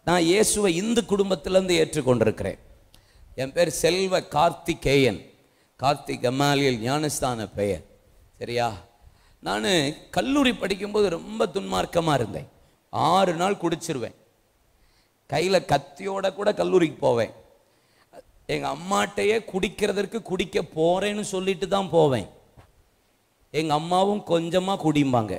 நான் இயேசுவை இந்து குடும்பத்திலேருந்து ஏற்றுக்கொண்டிருக்கிறேன் என் பேர் செல்வ கார்த்திகேயன் கார்த்திக் கமாலியல் ஞானஸ்தான பெயர் சரியா நான் கல்லூரி படிக்கும்போது ரொம்ப துன்மார்க்கமாக இருந்தேன் ஆறு நாள் குடிச்சிருவேன் கையில் கத்தியோட கூட கல்லூரிக்கு போவேன் எங்கள் அம்மாட்டையே குடிக்கிறதற்கு குடிக்க போகிறேன்னு சொல்லிட்டு தான் போவேன் எங்கள் அம்மாவும் கொஞ்சமாக குடிம்பாங்க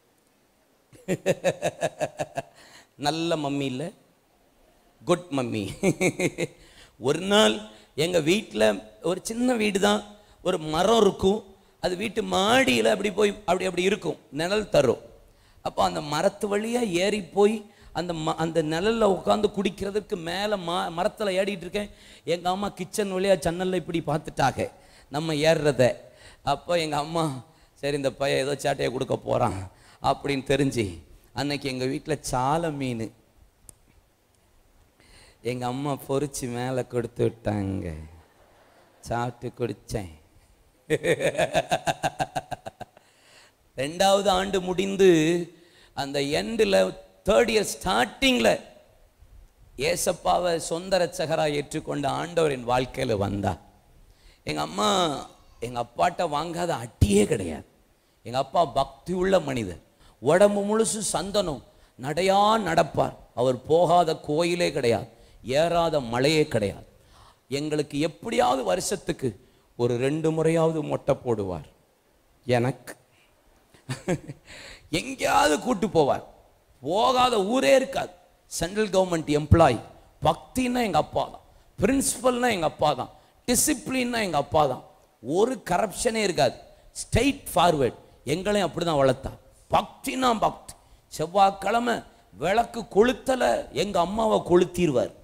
நல்ல மம்மி இல்லை குட் மம்மி ஒரு நாள் எங்கள் வீட்டில் ஒரு சின்ன வீடு தான் ஒரு மரம் இருக்கும் அது வீட்டு மாடியில் அப்படி போய் அப்படி அப்படி இருக்கும் நிழல் தரும் அப்போ அந்த மரத்து வழியாக ஏறி போய் அந்த ம அந்த நிழலில் உட்காந்து குடிக்கிறதுக்கு மேலே ம மரத்தில் ஏறிட்டு இருக்கேன் எங்கள் அம்மா கிச்சன் வழியாக ஜன்னலில் இப்படி பார்த்துட்டாங்க நம்ம ஏறுறத அப்போ எங்கள் அம்மா சரி இந்த பையன் ஏதோ சாட்டையை கொடுக்க போகிறான் அப்படின்னு தெரிஞ்சு அன்னைக்கு எங்கள் வீட்டில் சாலை மீன் எங்கள் அம்மா பொரிச்சு மேலே கொடுத்து விட்டாங்க சாப்பிட்டு குடித்தேன் ரெண்டாவது ஆண்டு முடிந்து அந்த எண்டில் தேர்ட் இயர் ஸ்டார்டிங்கில் ஏசப்பாவை சொந்த ரட்சகராக ஏற்றுக்கொண்ட ஆண்டவரின் வாழ்க்கையில் வந்தா எங்கள் அம்மா எங்கள் அப்பாட்ட வாங்காத அட்டியே கிடையாது எங்கள் அப்பா பக்தி உள்ள மனிதர் உடம்பு முழுசு சந்தனம் நடையா நடப்பார் அவர் போகாத கோயிலே கிடையாது ஏறாத மலையே கிடையாது எங்களுக்கு எப்படியாவது வருஷத்துக்கு ஒரு ரெண்டு முறையாவது மொட்டை போடுவார் எனக்கு எங்கேயாவது கூட்டு போவார் போகாத ஊரே இருக்காது சென்ட்ரல் கவர்மெண்ட் எம்ப்ளாயி பக்தின்னா எங்கள் அப்பா தான் பிரின்சிபல்னா எங்கள் அப்பா தான் டிசிப்ளின்னா எங்கள் அப்பா தான் ஒரு கரப்ஷனே இருக்காது ஸ்ட்ரெயிட் ஃபார்வேர்ட் எங்களையும் அப்படி தான் வளர்த்தா பக்தினா பக்தி செவ்வாய்க்கிழமை விளக்கு கொளுத்தலை எங்கள் அம்மாவை கொளுத்திடுவார்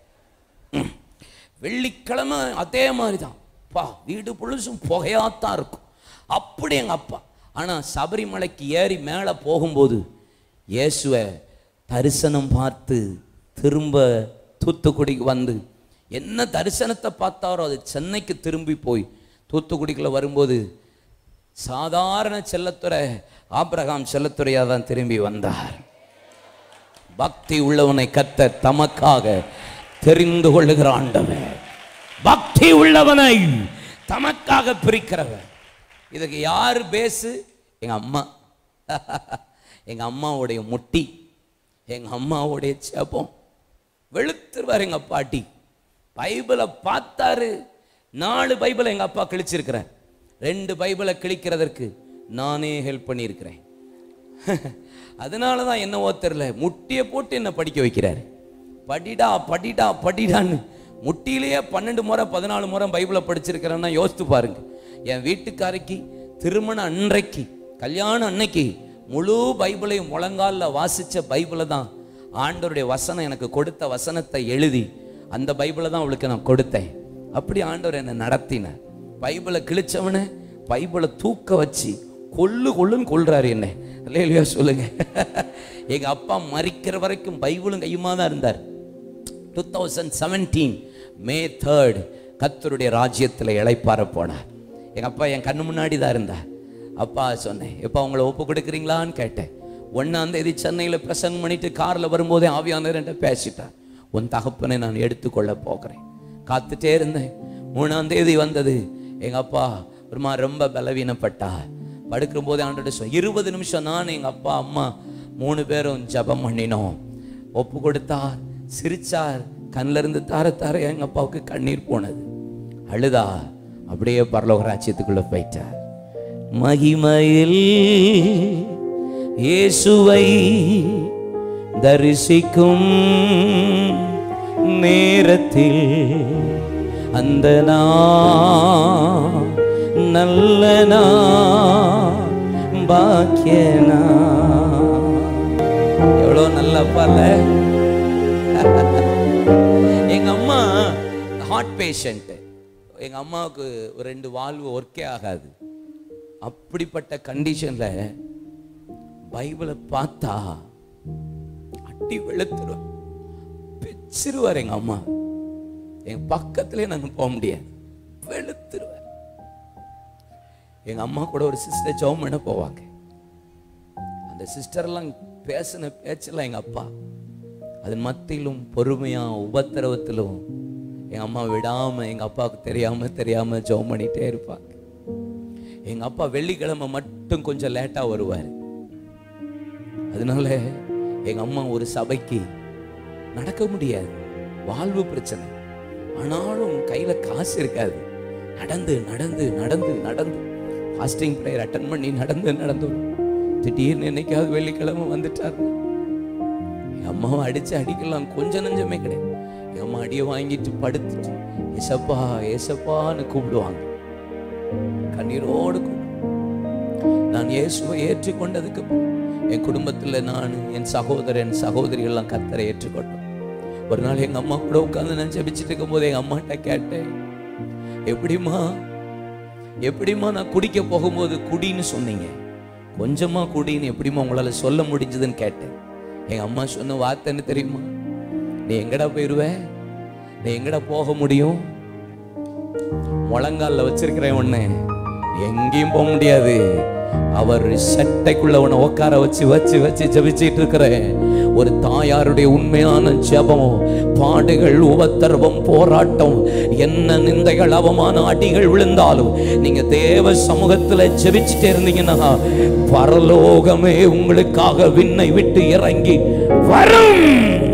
வெள்ளிக்கிழமை அதே மாதிரி தான் பா வீடு புழுசும் புகையாத்தான் இருக்கும் அப்படி எங்கள் அப்பா ஆனால் சபரிமலைக்கு ஏறி மேலே போகும்போது இயேசுவை தரிசனம் பார்த்து திரும்ப தூத்துக்குடிக்கு வந்து என்ன தரிசனத்தை பார்த்தாரோ அது சென்னைக்கு திரும்பி போய் தூத்துக்குடிக்குள்ள வரும்போது சாதாரண செல்லத்துறை ஆபிரகாம் செல்லத்துறையாக தான் திரும்பி வந்தார் பக்தி உள்ளவனை கத்த தமக்காக தெரிந்து கொள்ளுகிற ஆண்டவன் பக்தி உள்ளவனை தமக்காக பிரிக்கிறவன் இதுக்கு யார் பேசு எங்க அம்மா எங்க அம்மாவுடைய முட்டி எங்க அம்மாவுடைய செபம் வெளுத்துருவார் எங்க பாட்டி பைபிளை பார்த்தாரு நாலு பைபிளை எங்க அப்பா கிழிச்சிருக்கிறார் ரெண்டு பைபிளை கிழிக்கிறதற்கு நானே ஹெல்ப் பண்ணியிருக்கிறேன் அதனால தான் என்னவோ தெரில முட்டியை போட்டு என்ன படிக்க வைக்கிறாரு படிடா படிடா படிடான்னு முட்டியிலேயே பன்னெண்டு முறை பதினாலு முறை பைபிளை படிச்சிருக்கிறேன்னா யோசித்து பாருங்க என் வீட்டுக்காரைக்கு திருமண அன்றைக்கு கல்யாணம் அன்னைக்கு முழு பைபிளையும் முழங்காலில் வாசித்த பைபிளை தான் ஆண்டவருடைய வசனம் எனக்கு கொடுத்த வசனத்தை எழுதி அந்த பைபிளை தான் அவளுக்கு நான் கொடுத்தேன் அப்படி ஆண்டவர் என்னை நடத்தினார் பைபிளை கிழிச்சவனை பைபிளை தூக்க வச்சு கொல்லு கொல்லுன்னு கொல்றாரு என்ன இல்லையா சொல்லுங்க எங்க அப்பா மறிக்கிற வரைக்கும் பைபிளும் கையுமா தான் இருந்தார் two thousand seventeen May third கத்தருடைய ராஜ்யத்தில் இளைப்பார போனார் எங்கள் அப்பா என் கண்ணு முன்னாடி தான் இருந்தார் அப்பா சொன்னேன் எப்போ அவங்கள ஒப்பு கொடுக்குறீங்களான்னு கேட்டேன் ஒன்றாம் தேதி சென்னையில் பிரசங்கம் பண்ணிட்டு காரில் வரும்போதே ஆவியானவர் என்கிட்ட பேசிட்டார் உன் தகப்பனை நான் எடுத்துக்கொள்ள போகிறேன் காத்துட்டே இருந்தேன் மூணாம் தேதி வந்தது எங்கள் அப்பா ஒரு மாதிரி ரொம்ப பலவீனப்பட்டார் படுக்கிற போதே ஆண்டோட சொல் இருபது நிமிஷம் நான் எங்கள் அப்பா அம்மா மூணு பேரும் ஜெபம் பண்ணினோம் ஒப்பு கொடுத்தார் சிரிச்சார் கண்ணில் இருந்து தார தார எங்கள் அப்பாவுக்கு கண்ணீர் போனது அழுதா அப்படியே பரலோக ராஜ்யத்துக்குள்ள போயிட்டார் மகிமையில் இயேசுவை தரிசிக்கும் நேரத்தில் அந்த நான் நல்ல நான் பாக்கியனா எவ்வளோ நல்ல பால எங்க அம்மா ஹார்ட் பேஷண்ட் எங்க அம்மாவுக்கு ஒரு ரெண்டு வாழ்வு ஒர்க்கே ஆகாது அப்படிப்பட்ட கண்டிஷன்ல பைபிளை பார்த்தா அட்டி வெளுத்துருவார் பிச்சிருவார் எங்க அம்மா என் பக்கத்திலே நாங்க போக முடியாது வெளுத்துருவார் எங்க அம்மா கூட ஒரு சிஸ்டர் ஜெபம் பண்ண போவாங்க அந்த சிஸ்டர்லாம் பேசின பேச்செல்லாம் எங்க அப்பா அதன் மத்தியிலும் பொறுமையா உபத்திரவத்திலும் எங்க அம்மா விடாம எங்க அப்பாவுக்கு தெரியாம தெரியாம ஜெபம் பண்ணிட்டே இருப்பாங்க எங்க அப்பா வெள்ளிக்கிழமை மட்டும் கொஞ்சம் லேட்டா வருவார் அதனால எங்க அம்மா ஒரு சபைக்கு நடக்க முடியாது வாழ்வு பிரச்சனை ஆனாலும் கையில காசு இருக்காது நடந்து நடந்து நடந்து நடந்து ஃபாஸ்டிங் ப்ரேயர் அட்டன் பண்ணி நடந்து நடந்து வரும். திடீர்னு என்னைக்காவது வெள்ளிக்கிழமை வந்துட்டார் என் அம்மாவை அடிச்சு அடிக்கலாம் கொஞ்சம் நஞ்சமே கிடையாது என் அம்மா அடியை வாங்கிட்டு படுத்துட்டு ஏசப்பா ஏசப்பான்னு கூப்பிடுவாங்க கண்ணீரோடு கூப்பிடு நான் இயேசுவை ஏற்றுக்கொண்டதுக்கு அப்புறம் என் குடும்பத்துல நான் என் சகோதரன் சகோதரி எல்லாம் கத்தரை ஏற்றுக்கொண்டோம் ஒரு நாள் எங்க அம்மா கூட உட்கார்ந்து நான் ஜெபிச்சுட்டு இருக்கும்போது எங்க அம்மாட்ட கேட்டேன் எப்படிம்மா எப்படிம்மா நான் குடிக்க போகும்போது குடின்னு சொன்னீங்க கொஞ்சமா குடின்னு எப்படிம்மா உங்களால சொல்ல முடிஞ்சதுன்னு கேட்டேன் எங்க அம்மா சொன்ன வார்த்தை என்ன தெரியுமா நீ எங்கடா போயிருவ நீ எங்கடா போக முடியும் முழங்கால்ல வச்சிருக்கிறேன் உன்னை எங்கேயும் போக முடியாது அவர் சட்டைக்குள்ள உன்னை உட்கார வச்சு வச்சு வச்சு ஜெபிச்சிட்டு இருக்கிறேன் ஒரு தாயாருடைய உண்மையான ஜெபம் பாடுகள் உபத்திரவம் போராட்டம் என்ன நிந்தைகள் அவமான அடிகள் விழுந்தாலும் நீங்க தேவ சமூகத்துல ஜெபிச்சுட்டே இருந்தீங்கன்னா பரலோகமே உங்களுக்காக விண்ணை விட்டு இறங்கி வரும்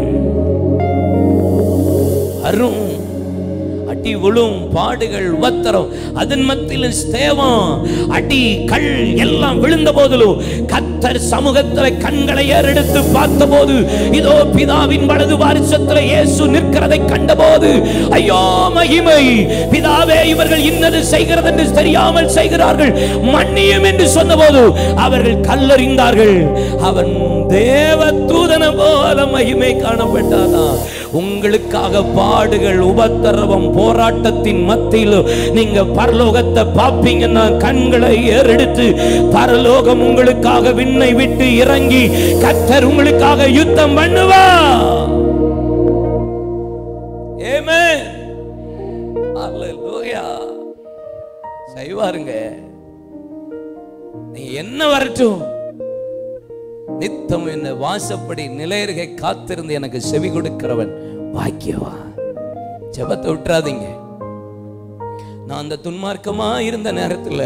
வரும் அடி விழும் பாடுகள் உபத்திரம் அதன் மத்தியில் ஸ்தேவம் அடி கல் எல்லாம் விழுந்த போதிலும் கத்தர் சமூகத்தில் கண்களை ஏறெடுத்து பார்த்தபோது இதோ பிதாவின் வலது வாரிசத்தில் இயேசு நிற்கிறதை கண்டபோது ஐயோ மகிமை பிதாவே இவர்கள் இன்னது செய்கிறது என்று தெரியாமல் செய்கிறார்கள் மன்னியும் என்று சொன்னபோது அவர்கள் கல்லறிந்தார்கள் அவன் தேவ தூதன போல மகிமை காணப்பட்டானா உங்களுக்காக பாடுகள் உபத்திரவம் போராட்டத்தின் மத்தியில் நீங்க பரலோகத்தை பார்ப்பீங்கன்னா கண்களை ஏறெடுத்து பரலோகம் உங்களுக்காக விண்ணை விட்டு இறங்கி கத்தர் உங்களுக்காக யுத்தம் பண்ணுவா Amen. Hallelujah. செய்வாருங்க நீ என்ன வரட்டும் நித்தம் என்ன வாசப்படி நிலையருகே காத்திருந்து எனக்கு செவி கொடுக்கிறவன் பாக்கியவா ஜெபத்தை விட்டுறாதீங்க நான் அந்த துன்மார்க்கமா இருந்த நேரத்துல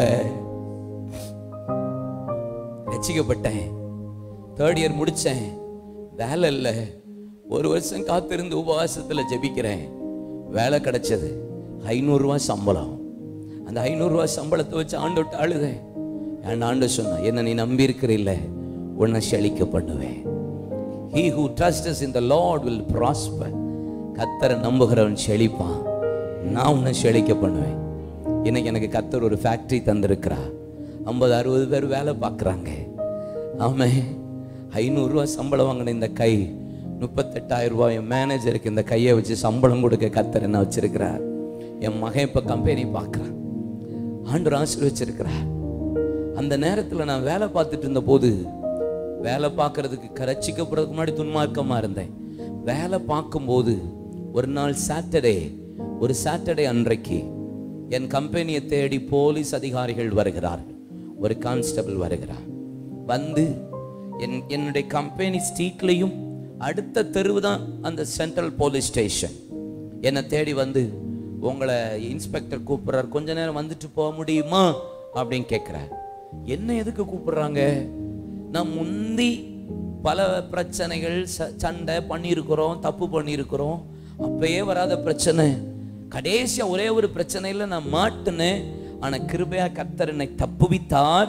ரசிக்கப்பட்டேன் தேர்ட் இயர் முடிச்சேன் வேலை இல்லை ஒரு வருஷம் காத்திருந்து உபவாசத்துல ஜெபிக்கிறேன் வேலை கிடைச்சது ஐநூறுரூவா சம்பளம் அந்த ஐநூறுரூவா சம்பளத்தை வச்சு ஆண்டு விட்டு அழுதேன் என் ஆண்டு சொன்னான் என்ன நீ நம்பி இருக்கிறில்ல உன்னை செழிக்க பண்ணுவேன் he who trusts in the lord will prosper கத்தரை நம்புகிறவன் செழிப்பான் நான் உன்னை செழிக்க பண்ணுவேன் இன்னைக்கு எனக்கு கத்தர் ஒரு ஃபேக்டரி தந்திருக்கிறா ஐம்பது அறுபது பேர் வேலை பார்க்குறாங்க ஆமே ஐநூறுரூவா சம்பளம் வாங்கின இந்த கை முப்பத்தெட்டாயிரம் ரூபாய் என் மேனேஜருக்கு இந்த கையை வச்சு சம்பளம் கொடுக்க கத்தர் என்ன வச்சிருக்கிறார் என் மகன் இப்போ கம்பெனி பார்க்குறான் ஆண்டு ஆசீர்வச்சிருக்கிறார் அந்த நேரத்தில் நான் வேலை பார்த்துட்டு இருந்த போது வேலை பார்க்கறதுக்கு கரைச்சிக்கப்படுறதுக்கு முன்னாடி துன்மார்க்கமாக இருந்தேன் வேலை பார்க்கும்போது ஒரு நாள் சாட்டர்டே ஒரு சாட்டர்டே அன்றைக்கு என் கம்பெனியை தேடி போலீஸ் அதிகாரிகள் வருகிறார்கள் ஒரு கான்ஸ்டபிள் வருகிறார் வந்து என் என்னுடைய கம்பெனி ஸ்ட்ரீட்லையும் அடுத்த தெருவு தான் அந்த சென்ட்ரல் போலீஸ் ஸ்டேஷன் என்னை தேடி வந்து உங்களை இன்ஸ்பெக்டர் கூப்பிடுறார் கொஞ்ச நேரம் வந்துட்டு போக முடியுமா அப்படின்னு கேட்குறார் என்ன எதுக்கு கூப்பிடுறாங்க நான் முந்தி பல பிரச்சனைகள் ச- சண்டை பண்ணியிருக்கிறோம் தப்பு பண்ணியிருக்கிறோம் அப்பயே வராத பிரச்சனை கடைசியா ஒரே ஒரு பிரச்சனையில நான் மாட்டினேன் ஆனா கிருபையா கர்த்தர் என்னை தப்புவித்தார்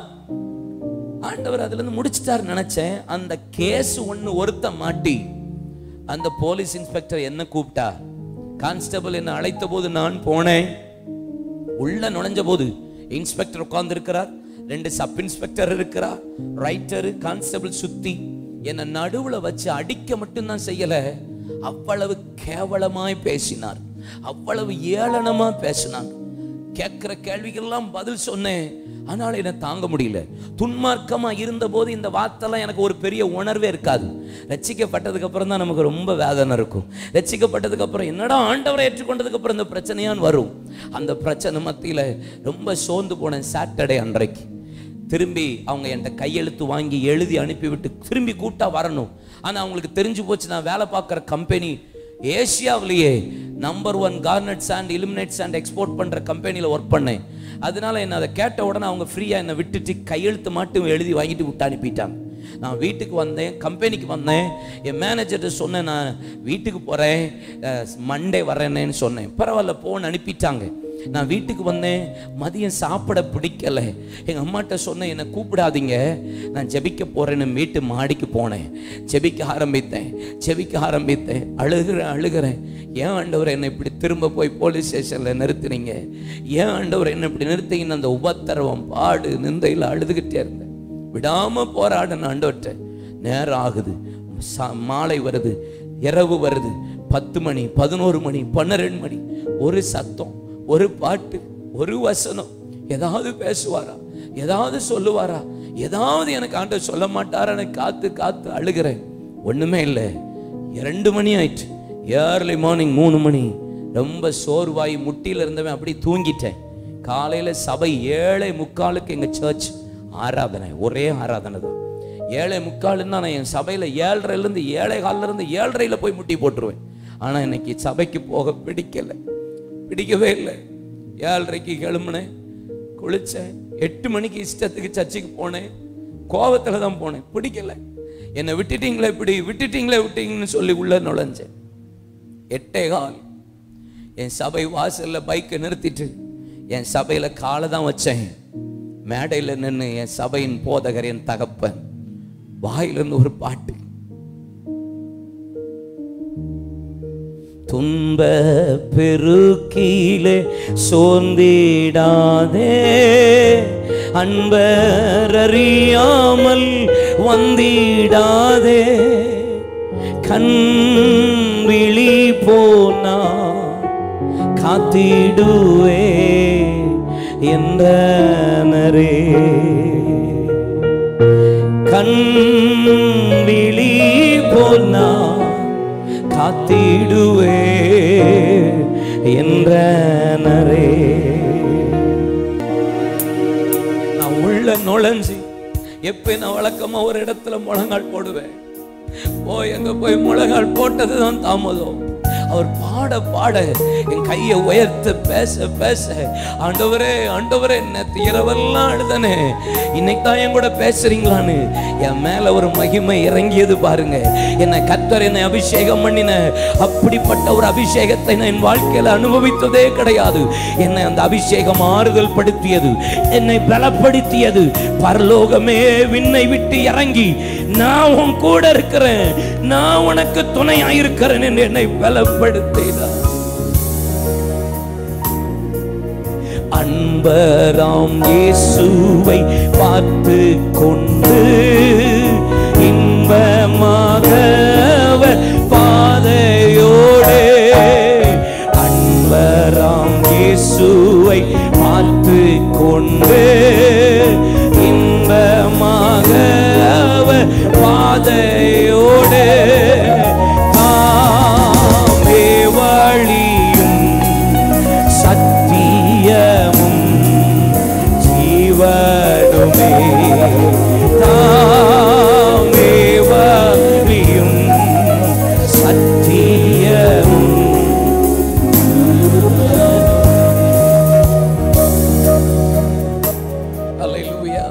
ஆண்டவர் அதுல இருந்து முடிச்சிட்டார் நினைச்சேன் அந்த கேஸ் ஒண்ணு ஒருத்த மாட்டி அந்த போலீஸ் இன்ஸ்பெக்டர் என்ன கூப்பிட்டா கான்ஸ்டபிள் என்ன அழைத்த போது நான் போனேன் உள்ள நுழைஞ்ச போது இன்ஸ்பெக்டர் உட்கார்ந்து இருக்கிறார் ரெண்டு சப் இன்ஸ்பெக்டர் இருக்கிறார் ரைட்டர் கான்ஸ்டபிள் சுத்தி என்ன நடுவுல வச்சு அடிக்க மட்டும்தான் செய்யல அவ்வளவு கேவலமாய் பேசினார் அவ்வளவு ஏளனமா பேசினாங்க கேட்கிற கேள்விக்கெல்லாம் பதில் சொன்னேன் ஆனால் என்னை தாங்க முடியல துன்மார்க்கமா இருந்தபோது இந்த வார்த்தைலாம் எனக்கு ஒரு பெரிய உணர்வே இருக்காது ரட்சிக்கப்பட்டதுக்கு அப்புறம் தான் நமக்கு ரொம்ப வேதனை இருக்கும் ரட்சிக்கப்பட்டதுக்கு அப்புறம் என்னடா ஆண்டவரை ஏற்றுக்கொண்டதுக்கு அப்புறம் இந்த பிரச்சனையான் வரும் அந்த பிரச்சனை மத்தியில ரொம்ப சோர்ந்து போனேன் சாட்டர்டே அன்றைக்கு திரும்பி அவங்க என்கிட்ட கையெழுத்து வாங்கி எழுதி அனுப்பிவிட்டு திரும்பி கூட்டா வரணும் ஆனா அவங்களுக்கு தெரிஞ்சு போச்சு நான் வேலை பார்க்குற கம்பெனி ஏசியாவிலேயே number one garnet sand ilmenite sand export பண்ற கம்பெனியில் ஒர்க் பண்ணேன் அதனால என்ன அதை கேட்ட உடனே அவங்க ஃப்ரீயா என்னை விட்டுட்டு கையெழுத்து மட்டும் எழுதி வாங்கிட்டு விட்டு அனுப்பிட்டாங்க நான் வீட்டுக்கு வந்தேன் கம்பெனிக்கு வந்தேன் என் மேனேஜர்கிட்ட சொன்னேன் நான் வீட்டுக்கு போகிறேன் மண்டே வரேனேன்னு சொன்னேன் பரவாயில்ல போன்னு அனுப்பிட்டாங்க நான் வீட்டுக்கு வந்தேன் மதியம் சாப்பிட பிடிக்கல எங்கள் அம்மாட்ட சொன்னேன் என்னை கூப்பிடாதீங்க நான் ஜெபிக்க போகிறேன்னு வீட்டு மாடிக்கு போனேன் ஜெபிக்க ஆரம்பித்தேன் ஜெபிக்க ஆரம்பித்தேன் அழுகிறேன் அழுகிறேன் ஏன் ஆண்டவர் என்னை இப்படி திரும்ப போய் போலீஸ் ஸ்டேஷனில் நிறுத்துனீங்க ஏன் ஆண்டவர் என்னை இப்படி நிறுத்திங்கன்னு அந்த உபத்திரவம் பாடு நிந்தையில் அழுதுகிட்டே இருந்தேன் விடாம போராடின ஆண்டவர்கிட்ட நேரம் ஆகுது சா- மாலை வருது இரவு வருது பத்து மணி பதினோரு மணி பன்னிரெண்டு மணி ஒரு சத்தம் ஒரு பாட்டு ஒரு வசனம் ஏதாவது பேசுவாரா ஏதாவது சொல்லுவாரா ஏதாவது எனக்கு ஆண்டவர் சொல்ல மாட்டாரான்னு காத்து காத்து அழுகிறேன் ஒண்ணுமே இல்லை ரெண்டு மணி ஆயிடுச்சு ஏர்லி மார்னிங் மூணு மணி ரொம்ப சோர்வாய் முட்டியில இருந்தவன் அப்படி தூங்கிட்டேன் காலையில சபை ஏழை முக்காலுக்கு எங்க சர்ச் ஆராதனை ஒரே ஆராதனை தான் ஏழை முக்காலுன்னா நான் என் சபையில் ஏழரைலேருந்து ஏழை காலில் இருந்து ஏழரையில் போய் முட்டி போட்டுருவேன் ஆனால் இன்னைக்கு சபைக்கு போக பிடிக்கல பிடிக்கவே இல்லை ஏழரைக்கு கிளம்புனேன் குளிச்சேன் எட்டு மணிக்கு இஷ்டத்துக்கு சர்ச்சுக்கு போனேன் கோவத்தில் தான் போனேன் பிடிக்கல என்னை விட்டுட்டீங்களே இப்படி விட்டுட்டீங்களே விட்டீங்கன்னு சொல்லி உள்ள நுழைஞ்சேன் எட்டே கால் என் சபை வாசல்ல பைக்கை நிறுத்திட்டு என் சபையில காலை தான் வச்சேன் மேடையில் நின்று என் சபையின் போதகர் என் தகப்பன் வாயிலிருந்து ஒரு பாட்டு துன்ப பெருக்கிலே சோர்ந்திடாதே அன்பர் அறியாமல் வந்திடாதே கண் விழி போனா காத்திடுவே என்றனரே கண் விழி போனா காத்திடுவே என்றனரே நான் உள்ள நுழைஞ்சு எப்ப நான் வழக்கமா ஒரு இடத்துல முழங்கால் போடுவேன் போய் எங்க போய் முழங்கால் போட்டதுதான் தாமதம் அவர் பாட பாட என் கையை உயர்த்த பேச பேச ஆண்டவரே ஆண்டவரே நேத்து இரவெல்லாம் அழுதனே இன்னைக்கு தான் என் கூட பேசுறீங்களான்னு என் மேல ஒரு மகிமை இறங்கியது பாருங்க என்னை கத்தர் என்னை அபிஷேகம் பண்ணின அப்படிப்பட்ட ஒரு அபிஷேகத்தை நான் என் வாழ்க்கையில அனுபவித்ததே கிடையாது என்னை அந்த அபிஷேகம் ஆறுதல் படுத்தியது என்னை பலப்படுத்தியது பரலோகமே விண்ணை விட்டு இறங்கி நான் உன் கூட இருக்கிறேன் நான் உனக்கு துணையாயிருக்கிறேன் என்று என்னை பலப்படுத்தினார் அன்பராம் இயேசுவை பார்த்து கொண்டு இன்பமாக அவர் பாதையோடே அன்பராம் இயேசுவை பார்த்து கொண்டு இன்பமாக அவர் பாதையோடே தாமே வழியும் சத்தியமும் ஜீவனுமே தாமே வழியும் சத்தியமும் அல்லேலூயா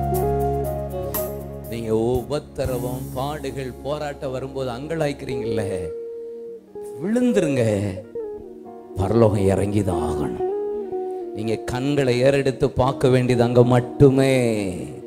நீங்க உபத்திரவம் பாடுகள் போராட்டம் வரும்போது அங்கலாய்க்கிறீங்கல்ல விழுந்துருங்க பரலோகம் இறங்கிதான் ஆகணும் நீங்க கண்களை ஏறெடுத்து பார்க்க வேண்டியது அங்க மட்டுமே